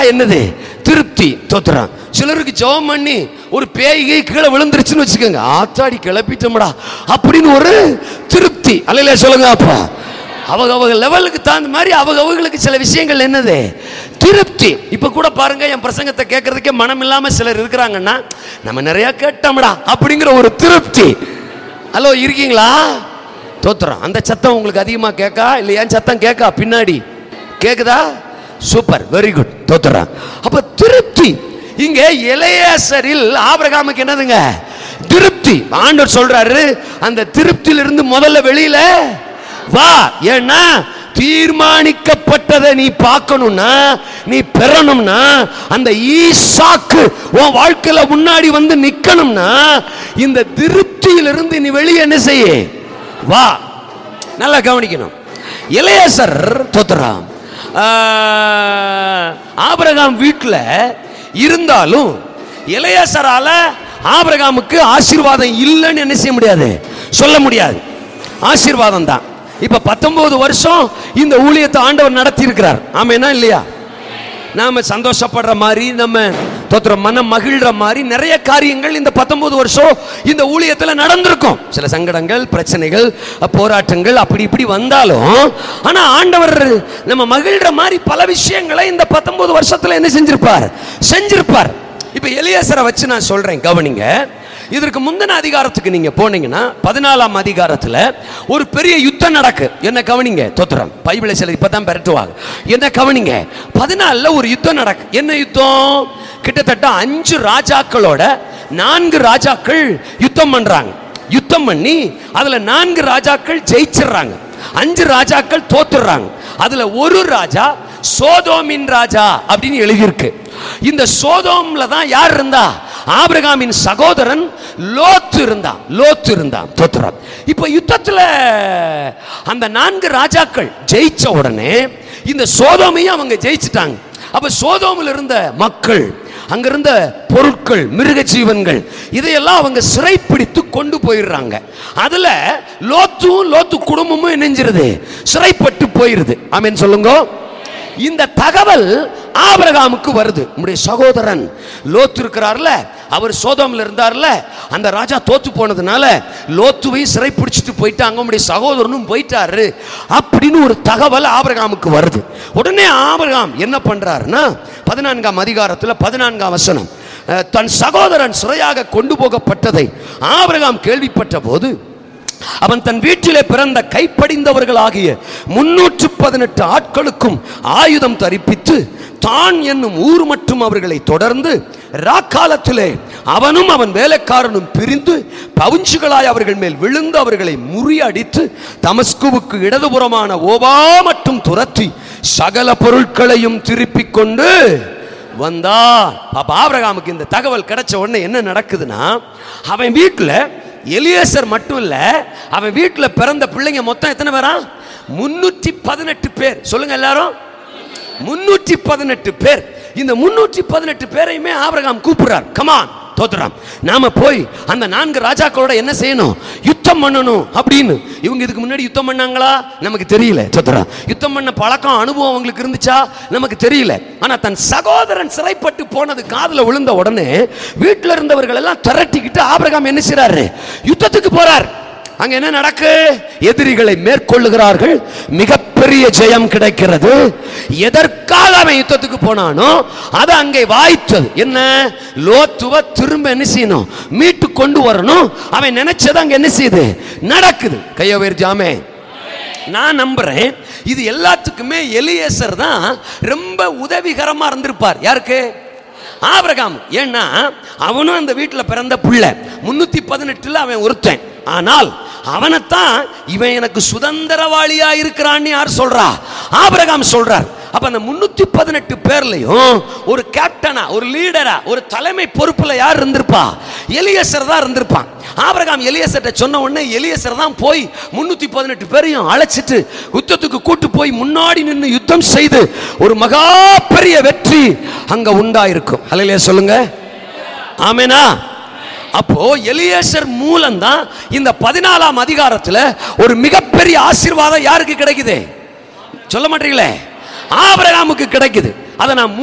என்னது திருப்தி தோத்துறான் சிலருக்கு ஜெபம் பண்ணி ஒரு பேய்கை கீழே விழுந்துருச்சுன்னு வச்சுக்கோங்க ஆத்தாடி கிளப்பிட்டோம்டா அப்படின்னு ஒரு திருப்தி அல்லையில சொல்லுங்க அப்பா அவங்க அவங்க லெவலுக்கு தகுந்த மாதிரி அவங்க அவங்களுக்கு சில விஷயங்கள் என்னது திருப்தி இப்ப கூட பாருங்க என் பிரசங்கத்தை கேட்கறதுக்கே மனம் இல்லாம சிலர் இருக்கிறாங்கன்னா நம்ம நிறைய கேட்டோம்டா அப்படிங்கிற ஒரு திருப்தி ஹலோ இருக்கீங்களா தோத்துறோம் அந்த சத்தம் உங்களுக்கு அதிகமா கேட்கா இல்லை என் சத்தம் கேட்கா பின்னாடி கேக்குதா சூப்பர் வெரி குட் தோத்துறோம் அப்ப திருப்தி இங்க இளையசரில் ஆபிரகாமுக்கு என்னதுங்க திருப்தி ஆண்டவர் சொல்றாரு அந்த திருப்தியிலிருந்து முதல்ல வெளியில வா ஏன்னா தீர்மானிக்கப்பட்டதை நீ பார்க்கணும்னா நீ பெறணும்னா அந்த ஈசாக்கு உன் வாழ்க்கையில முன்னாடி வந்து நிக்கணும்னா இந்த திருப்தியிலிருந்து நீ வெளியே என்ன செய்ய வா நல்லா கவனிக்கணும் இளையசர் தோத்துறான் ஆபிரகாம் வீட்டில் இருந்தாலும் இளையசரால ஆபிரகாமுக்கு ஆசீர்வாதம் இல்லைன்னு என்ன செய்ய முடியாது சொல்ல முடியாது ஆசீர்வாதம் தான் இப்ப பத்தொன்பது வருஷம் இந்த ஊழியத்தை ஆண்டவர் நடத்தி இருக்கிறார் ஆமேனா இல்லையா நாம சந்தோஷப்படுற மாதிரி நம்ம தோத்துற மனம் மகிழ்ற மாதிரி நிறைய காரியங்கள் இந்த பத்தொன்பது வருஷம் இந்த ஊழியத்தில் நடந்திருக்கும் சில சங்கடங்கள் பிரச்சனைகள் போராட்டங்கள் அப்படி இப்படி வந்தாலும் ஆனா ஆண்டவர் நம்ம மகிழ்ற மாதிரி பல விஷயங்களை இந்த பத்தொன்பது வருஷத்துல என்ன செஞ்சிருப்பார் செஞ்சிருப்பார் இப்ப எலியாசரை வச்சு நான் சொல்றேன் கவனிங்க இதற்கு முந்தின அதிகாரத்துக்கு நீங்க போனீங்கன்னா பதினாலாம் அதிகாரத்துல ஒரு பெரிய யுத்தம் நடக்கு என்ன கவனிங்க தோத்திரம் பைபிளை சில இப்பதான் பெரட்டுவாங்க என்ன கவனிங்க பதினாலுல ஒரு யுத்தம் நடக்கு என்ன யுத்தம் கிட்டத்தட்ட அஞ்சு ராஜாக்களோட நான்கு ராஜாக்கள் யுத்தம் பண்றாங்க யுத்தம் பண்ணி அதுல நான்கு ராஜாக்கள் ஜெயிச்சிடுறாங்க அஞ்சு ராஜாக்கள் தோத்துடுறாங்க அதுல ஒரு ராஜா சோதோமின் ராஜா அப்படின்னு எழுதியிருக்கு இந்த சோதோம்ல தான் யார் இருந்தா ஆபிரகாமின் சகோதரன் லோத்து இருந்தான் லோத்து இருந்தான் தோத்துறான் இப்போ யுத்தத்துல அந்த நான்கு ராஜாக்கள் ஜெயிச்ச உடனே இந்த சோதோமையும் அவங்க ஜெயிச்சிட்டாங்க அப்ப சோதோமில் இருந்த மக்கள் அங்க இருந்த பொருட்கள் மிருக ஜீவன்கள் இதையெல்லாம் அவங்க சிறைப்பிடித்து கொண்டு போயிடுறாங்க அதுல லோத்தும் லோத்து குடும்பமும் இணைஞ்சிருது சிறைப்பட்டு போயிருது ஆமென் சொல்லுங்க இந்த தகவல் ஆபிரகாமுக்கு வருது நம்முடைய சகோதரன் லோத்து இருக்கிறார்ல அவர் சோதம்ல இருந்தார்ல அந்த ராஜா தோத்து போனதுனால லோத்துவையும் சிறை பிடிச்சிட்டு போயிட்டாங்க நம்முடைய சகோதரனும் போயிட்டாரு அப்படின்னு ஒரு தகவல் ஆபிரகாமுக்கு வருது உடனே ஆபிரகாம் என்ன பண்றாருன்னா பதினான்காம் அதிகாரத்தில் பதினான்காம் வசனம் அஹ், தன் சகோதரன் சிறையாக கொண்டு போகப்பட்டதை ஆபிரகாம் கேள்விப்பட்ட போது அவன் தன் வீட்டிலே பிறந்த கைப்படிந்தவர்களாகிய முன்னூற்று பதினெட்டு ஆட்களுக்கும் ஆயுதம் தரிப்பித்து தான் என்னும் ஊர் மட்டும் அவர்களை தொடர்ந்து ராக்காலத்திலே அவனும் அவன் வேலைக்காரனும் பிரிந்து பவுஞ்சுகளாய் அவர்கள் மேல் விழுந்து அவர்களை முறியடித்து தமஸ்குவுக்கு இடதுபுறமான ஓபா மட்டும் துரத்தி சகல பொருட்களையும் திருப்பிக் கொண்டு வந்தா அப்ப ஆபிரகாமுக்கு இந்த தகவல் கிடைச்ச உடனே என்ன நடக்குதுன்னா அவன் வீட்டில் எலியேசர் மட்டும் இல்ல அவன் வீட்டில் பிறந்த பிள்ளைங்க மொத்தம் எத்தனை பேரா முன்னூற்றி பதினெட்டு பேர் சொல்லுங்க எல்லாரும் முன்னூற்றி பதினெட்டு பேர் இந்த முன்னூற்றி பதினெட்டு பேரையுமே ஆபிரகாம் கூப்பிடுறார் கமான் தோத்துறாம் நாம போய் அந்த நான்கு ராஜாக்களோட என்ன செய்யணும் யுத்தம் பண்ணணும் அப்படின்னு இவங்க இதுக்கு முன்னாடி யுத்தம் பண்ணாங்களா நமக்கு தெரியல தோத்துறாம் யுத்தம் பண்ண பழக்கம் அனுபவம் அவங்களுக்கு இருந்துச்சா நமக்கு தெரியல ஆனா தன் சகோதரன் சிறைப்பட்டு போனது காதுல விழுந்த உடனே வீட்டில் இருந்தவர்கள் எல்லாம் திரட்டிக்கிட்டு ஆபிரகாம் என்ன செய்றாரு யுத்தத்துக்கு போறார் அங்க என்ன நடக்கு எதிரிகளை மேற்கொள்ளுகிறார்கள் மிகப்பெரிய ஜெயம் கிடைக்கிறது எதற்காக அவன் யுத்தத்துக்கு போனானோ அது அங்கே வாய்த்தது என்ன லோத்துவ திரும்ப என்ன செய்யணும் மீட்டு கொண்டு வரணும் அவன் நினைச்சது அங்க என்ன செய்யுது நடக்குது கைய உயர்த்தியாமே நான் நம்புறேன் இது எல்லாத்துக்குமே எலியேசர் தான் ரொம்ப உதவிகரமா இருந்திருப்பார் யாருக்கு ஆபிரகாம் ஏன்னா அவனும் அந்த வீட்டில் பிறந்த புள்ள முன்னூத்தி பதினெட்டுல அவன் ஒருத்தன் ஆனால் அவனைத்தான் இவன் எனக்கு சுதந்திரவாளியா இருக்கிறான்னு யார் சொல்றா ஆபிரகாம் சொல்றார் அப்ப அந்த முன்னூத்தி பதினெட்டு பேர்லயும் ஒரு கேப்டனா ஒரு லீடரா ஒரு தலைமை பொறுப்புல யார் இருந்திருப்பா எலியசர் தான் இருந்திருப்பான் ஆபிரகாம் எலியசர்ட்ட சொன்ன உடனே எலியசர் தான் போய் முன்னூத்தி பதினெட்டு பேரையும் அழைச்சிட்டு யுத்தத்துக்கு கூட்டு போய் முன்னாடி நின்று யுத்தம் செய்து ஒரு மகா பெரிய வெற்றி அங்க உண்டாயிருக்கும் ஹalleluya சொல்லுங்க ஆமெனா அப்போ எலியேசர் மூலம் தான் இந்த பதினாலாம் அதிகாரத்துல ஒரு மிகப்பெரிய ஆசீர்வாதம் யாருக்கு கிடைக்குது சொல்ல மாட்டீங்களே ஆபிரகாமுக்கு கிடைக்குது அதை நான்